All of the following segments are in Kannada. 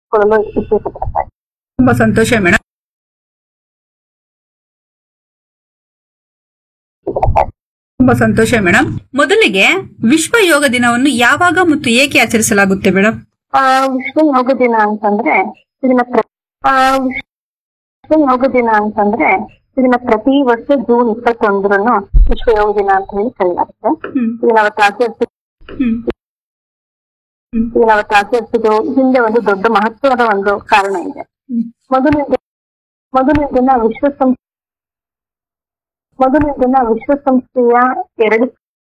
ಕೊಳ್ಳಲು ಇಚ್ಛೆ ಪಡ್ತಾರೆ ತುಂಬಾ ಸಂತೋಷ ಮೇಡಮ್ ತುಂಬಾ ಸಂತೋಷ ಮೇಡಮ್ ಮೊದಲಿಗೆ ವಿಶ್ವ ಯೋಗ ದಿನವನ್ನು ಯಾವಾಗ ಮತ್ತು ಏಕೆ ಆಚರಿಸಲಾಗುತ್ತೆ ಮೇಡಮ್ ಆ, ವಿಶ್ವ ಯೋಗ ದಿನ ಅಂತಂದ್ರೆ ಇದನ್ನ ಪ್ರ- ಆ, ವಿಶ್ವ ಯೋಗ ದಿನ ಅಂತಂದ್ರೆ ಇದನ್ನ ಪ್ರತಿ ವರ್ಷ ಜೂನ್ ಇಪ್ಪತ್ತೊಂದರನ್ನು ವಿಶ್ವ ಯೋಗ ದಿನ ಅಂತ ಹೇಳಿ ಕರೆಯಲಾಗುತ್ತೆ ಹ್ಮ್ ಇದನ್ನ ಅವತ್ತು ಆಚರಿಸಿ ಹ್ಮ್ ಇದನ್ನ ಅವತ್ತು ಆಚರಿಸಿದ್ದು ಹಿಂದೆ ಒಂದು ದೊಡ್ಡ ಮಹತ್ವದ ಒಂದು ಕಾರಣ ಇದೆ ಹ್ಮ್. ಮೊದಲನೇ ದಿನ ಮೊದಲನೇ ದಿನ ವಿಶ್ವಸಂಸ್ಥೆ ಮೊದಲನೇ ದಿನ ವಿಶ್ವಸಂಸ್ಥೆಯ ಎರಡು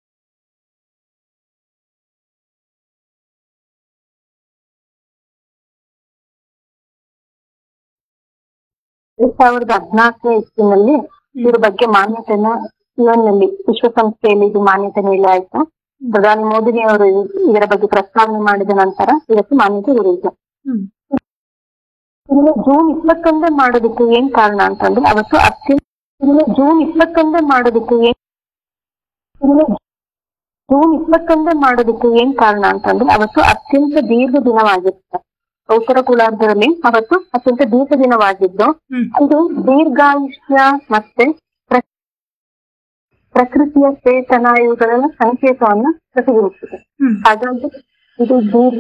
ಎರಡ್ ಸಾವಿರದ ಹದಿನಾಲ್ಕನೇ ಇಸ್ವಿನಲ್ಲಿ ಇದ್ರ ಬಗ್ಗೆ ಮಾನ್ಯತೆನ ಯುಎನ್ ನಲ್ಲಿ ವಿಶ್ವಸಂಸ್ಥೆಯಲ್ಲಿ ಇದು ಮಾನ್ಯತೆ ನೀಡಿ ಆಯ್ತು ಪ್ರಧಾನಿ ಮೋದಿ ಅವರು ಇದರ ಬಗ್ಗೆ ಪ್ರಸ್ತಾವನೆ ಮಾಡಿದ ನಂತರ ಇದಕ್ಕೆ ಮಾನ್ಯತೆ ದೊರೆಯಿತು ಹ್ಮ್ ಇದನ್ನ ಜೂನ್ ಇಪ್ಪತ್ತೊಂದೇ ಮಾಡೋದಕ್ಕೆ ಏನ್ ಕಾರಣ ಅಂತಂದ್ರೆ ಅವತ್ತು ಅತ್ಯಂತ ಇದನ್ನ ಜೂನ್ ಇಪ್ಪತ್ತೊಂದೇ ಮಾಡೋದಕ್ಕೆ ಏನ್ ಇದನ್ನ ಜೂನ್ ಇಪ್ಪತ್ತೊಂದೇ ಮಾಡೋದಕ್ಕೆ ಏನ್ ಕಾರಣ ಅಂತಂದ್ರೆ ಅವತ್ತು ಅತ್ಯಂತ ದೀರ್ಘ ದಿನವಾಗಿರುತ್ತೆ ಉತ್ತರ ಗೋಲಾರ್ಧದಲ್ಲಿ ಅವತ್ತು ಅತ್ಯಂತ ದೀರ್ಘ ದಿನವಾಗಿದ್ದು ಹ್ಮ್ ಇದು ದೀರ್ಘಾಯುಷ್ಯ ಮತ್ತೆ ಪ್ರ- ಪ್ರಕೃತಿಯ ಚೇತನಾಯುಗಳ ಸಂಕೇತವನ್ನ ಪ್ರತಿಬಿಂಬಿಸಿದೆ ಹ್ಮ್ ಹಾಗಾಗಿ ಇದು ದೀರ್ಘ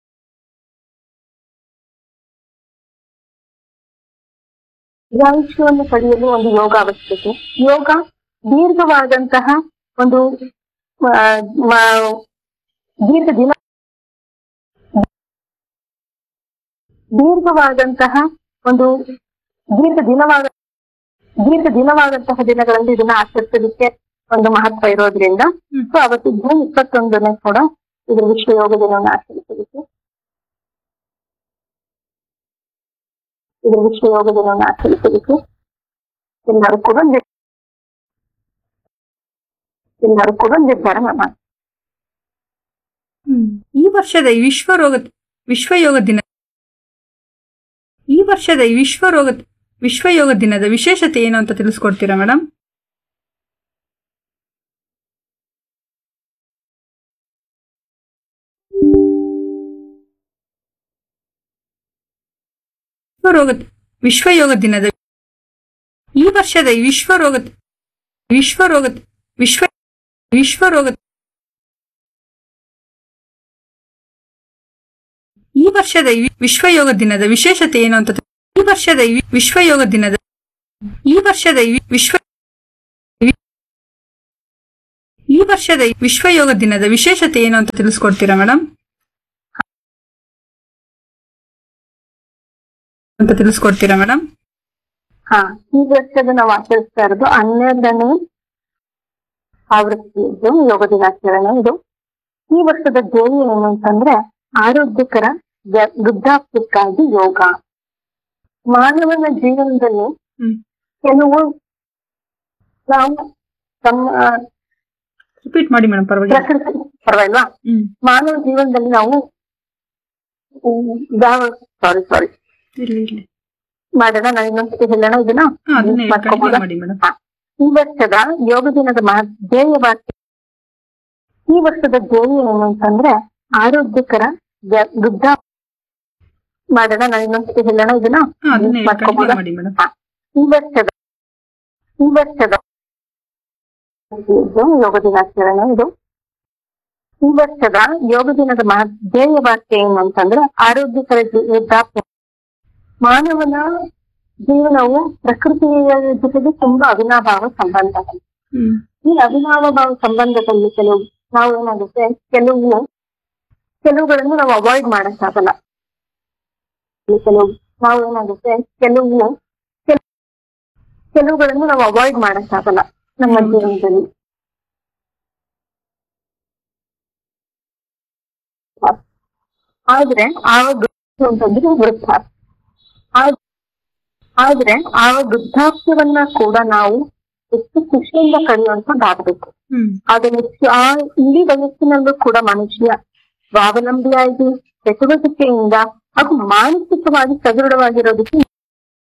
ದೀರ್ಘಾಯುಷ್ಯವನ್ನು ಪಡೆಯಲು ಒಂದು ಯೋಗ ಅವಶ್ಯಕತೆ ಯೋಗ ದೀರ್ಘವಾದಂತಹ ಒಂದು ಆ, ಮ- ದೀರ್ಘ ದಿನ ದೀರ್ಘವಾದಂತಹ ಒಂದು ದೀರ್ಘ ದಿನವಾದ ದೀರ್ಘ ದಿನವಾದಂತಹ ದಿನಗಳಲ್ಲಿ ಇದನ್ನ ಆಚರಿಸೋದಕ್ಕೆ ಒಂದು ಮಹತ್ವ ಇರೋದ್ರಿಂದ ಹ್ಮ್. ಸೊ ಅವತ್ತು ಜೂನ್ ಇಪ್ಪತ್ತೊಂದನೇ ಕೂಡ ಇದ್ರ ವಿಶ್ವ ಯೋಗ ದಿನವನ್ನು ಆಚರಿಸೋದಕ್ಕೆ ಇದ್ರ ವಿಶ್ವ ಯೋಗ ದಿನವನ್ನು ಆಚರಿಸೋದಕ್ಕೆ ಎಲ್ಲರೂ ಕೂಡ ನಿರ್- ಎಲ್ಲರೂ ಕೂಡ ನಿರ್ಧಾರ ಮಾಡಿ ಹ್ಮ್. ಈ ವರ್ಷದ ಈ ವಿಶ್ವ ರೋಗ ವಿಶ್ವ ಯೋಗ ದಿನ ಈ ವರ್ಷದ ಈ ವಿಶ್ವ ರೋಗ ವಿಶ್ವ ಯೋಗ ದಿನದ ವಿಶೇಷತೆ ಏನು ಅಂತ ತಿಳಿಸ್ಕೊಡ್ತೀರಾ ಮೇಡಮ್ ವಿಶ್ವ ರೋಗ ವಿಶ್ವ ಯೋಗ ದಿನದ ಈ ವರ್ಷದ ಈ ವಿಶ್ವ ರೋಗ ವಿಶ್ವ ರೋಗ ವಿಶ್ವ ವಿಶ್ವ ರೋಗ ಈ ವರ್ಷದ ಈ ವಿಶ್ವ ಯೋಗ ದಿನದ ವಿಶೇಷತೆ ಏನು ಅಂತ ತಿ- ಈ ವರ್ಷದ ಈ ವಿಶ್ವ ಯೋಗ ದಿನದ ಈ ವರ್ಷದ ಈ ವಿಶ್ವ ಈ ವರ್ಷದ ಈ ವಿಶ್ವ ಯೋಗ ದಿನದ ವಿಶೇಷತೆ ಏನು ಅಂತ ತಿಳಿಸ್ಕೊಡ್ತೀರಾ ಮೇಡಮ್ ಅಂತ ತಿಳಿಸ್ಕೊಡ್ತೀರಾ ಮೇಡಮ್ ಹಾ ಈ ವರ್ಷದ ನಾವು ಆಚರಿಸ್ತಾ ಇರೋದು ಹನ್ನೆರಡನೇ ಆವೃತ್ತಿಯದ್ದು ಯೋಗ ದಿನಾಚರಣೆ ಇದು ಈ ವರ್ಷದ ಧ್ಯೇಯ ಏನು ಅಂತಂದ್ರೆ ಆರೋಗ್ಯಕರ ಯ- ವೃದ್ಧಾಪ್ಯಕ್ಕಾಗಿ ಯೋಗ ಮಾನವನ ಜೀವನದಲ್ಲಿ ಹ್ಮ್ ಕೆಲವು ನಾವು ತಮ್ಮ ರಿಪೀಟ್ ಮಾಡಿ ಮೇಡಮ್ ಪರವಾಗಿಲ್ಲ ಪ್ರಕೃತಿ ಪರವಾಗಿಲ್ವಾ ಹ್ಮ್ ಮಾನವ ಜೀವನದಲ್ಲಿ ನಾವು ಸಾರಿ ಸಾರಿ ಇರ್ಲಿ ಇರ್ಲಿ ಮಾಡೋಣ ನಾನು ಇನ್ನೊಂದ್ಸತಿ ಹೇಳೋಣ ಇದನ್ನ ಹಾ ಅದನ್ನೇ ಮಾಡ್ಕೊಬೋದಾ? ಕಂಟಿನ್ಯೂ ಮಾಡಿ ಮೇಡಮ್ ಹಾ. ಈ ವರ್ಷದ ಯೋಗ ದಿನದ ಮಹ ಧ್ಯೇಯ ವಾಕ್ಯ ಈ ವರ್ಷದ ಧ್ಯೇಯ ಏನು ಅಂತಂದ್ರೆ ಆರೋಗ್ಯಕರ ಯ- ವೃದ್ಧ ಮಾಡೋಣ ನಾನು ಇನ್ನೊಂದ್ಸತಿ ಹೇಳೋಣ ಇದನ್ನ ಹಾ ಅದನ್ನೇ ಕಂಟಿನ್ಯೂ ಮಾಡ್ಕೊಬೋದಾ? ಮಾಡಿ ಮೇಡಮ್ ಹಾ. ಈ ವರ್ಷದ ಈ ವರ್ಷದ ಇದು ಯೋಗ ದಿನಾಚರಣೆ ಇದು ಈ ವರ್ಷದ ಯೋಗ ದಿನದ ಮಹ ಧ್ಯೇಯ ವಾಕ್ಯ ಏನು ಅಂತಂದ್ರೆ ಆರೋಗ್ಯಕರ ಜೀ- ವೃದ್ಧಾಪ್ಯ ಮಾನವನ ಜೀವನವು ಪ್ರಕೃತಿಯ ಜೊತೆಗೆ ತುಂಬಾ ಅವಿನಾಭಾವ ಸಂಬಂಧ ಹ್ಮ್ ಈ ಅವಿನಾಭಾವ ಸಂಬಂಧದಲ್ಲಿ ಕೆಲವು ನಾವು ಏನಾಗುತ್ತೆ ಕೆಲವು ಕೆಲವುಗಳನ್ನು ನಾವು ಅವಾಯ್ಡ್ ಮಾಡಕ್ಕಾಗಲ್ಲ ಈ ಕೆಲವು ನಾವು ಏನಾಗುತ್ತೆ ಕೆಲವು ಕೆಲ- ಕೆಲವುಗಳನ್ನು ನಾವು ಅವಾಯ್ಡ್ ಮಾಡಕ್ಕಾಗಲ್ಲ ನಮ್ಮ ಹೌದು. ಜೀವನದಲ್ಲಿ ಆದ್ರೆ ಆ ವೃದ್ಧ ಅಂತಂದ್ರೆ ವೃದ್ಧಾಪ್ಯ ಆ- ಆದ್ರೆ ಆ ವೃದ್ಧಾಪ್ಯವನ್ನ ಕೂಡ ನಾವು ಎಷ್ಟು ಖುಷಿಯಿಂದ ಕಳೆಯುವಂತದ್ದಾಗಬೇಕು ಹ್ಮ್ ಅದನ್ನು ಆ ಇಡೀ ವಯಸ್ಸಿನಲ್ಲೂ ಕೂಡ ಮನುಷ್ಯ ಸ್ವಾವಲಂಬಿಯಾಗಿ ಚಟುವಟಿಕೆಯಿಂದ ಹಾಗೂ ಮಾನಸಿಕವಾಗಿ ಸದೃಢವಾಗಿರೋದಕ್ಕೆ